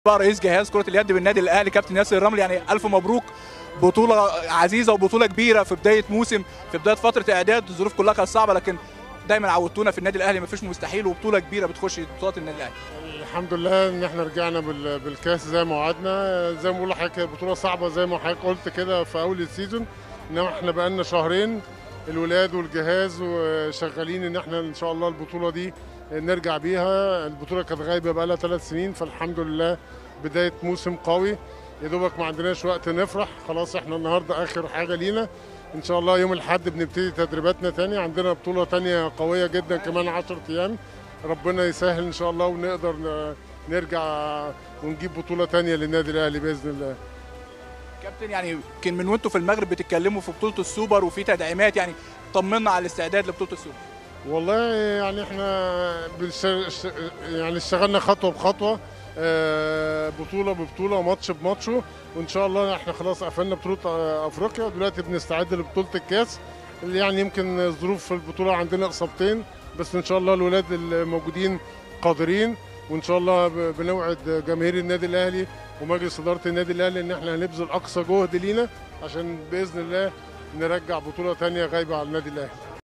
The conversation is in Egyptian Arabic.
بقى رئيس جهاز كره اليد بالنادي الاهلي كابتن ياسر الرملي يعني الف مبروك بطوله عزيزه وبطوله كبيره في بدايه موسم في بدايه فتره اعداد الظروف كلها كانت صعبه لكن دايما عودتونا في النادي الاهلي مفيش مستحيل وبطوله كبيره بتخش بطولات النادي الاهلي الحمد لله ان احنا رجعنا بال- بالكاس زي ما وعدنا زي ما بقول لحضرتك بطوله صعبه زي ما حضرتك قلت كده في اول السيزون انما احنا بقالنا شهرين الولاد والجهاز وشغالين ان احنا ان شاء الله البطوله دي نرجع بيها البطوله كانت غايبه بقالها ثلاث سنين فالحمد لله بدايه موسم قوي يا دوبك ما عندناش وقت نفرح خلاص احنا النهارده اخر حاجه لينا ان شاء الله يوم الاحد بنبتدي تدريباتنا تاني عندنا بطوله تانية قويه جدا كمان 10 ايام ربنا يسهل ان شاء الله ونقدر ن- نرجع ونجيب بطوله تانية للنادي الاهلي باذن الله كابتن يعني يمكن من وانتوا في المغرب بتتكلموا في بطوله السوبر وفي تدعيمات يعني طمنا على الاستعداد لبطوله السوبر والله يعني احنا بنش- ش- يعني اشتغلنا خطوه بخطوه آه، بطوله ببطوله ماتش بماتشه وان شاء الله احنا خلاص قفلنا بطوله آه، افريقيا ودلوقتي بنستعد لبطوله الكاس اللي يعني يمكن الظروف في البطوله عندنا اصابتين بس ان شاء الله الولاد الموجودين قادرين وان شاء الله ب- بنوعد جماهير النادي الاهلي ومجلس اداره النادي الاهلي ان احنا هنبذل اقصى جهد لينا عشان باذن الله نرجع بطوله تانية غايبه على النادي الاهلي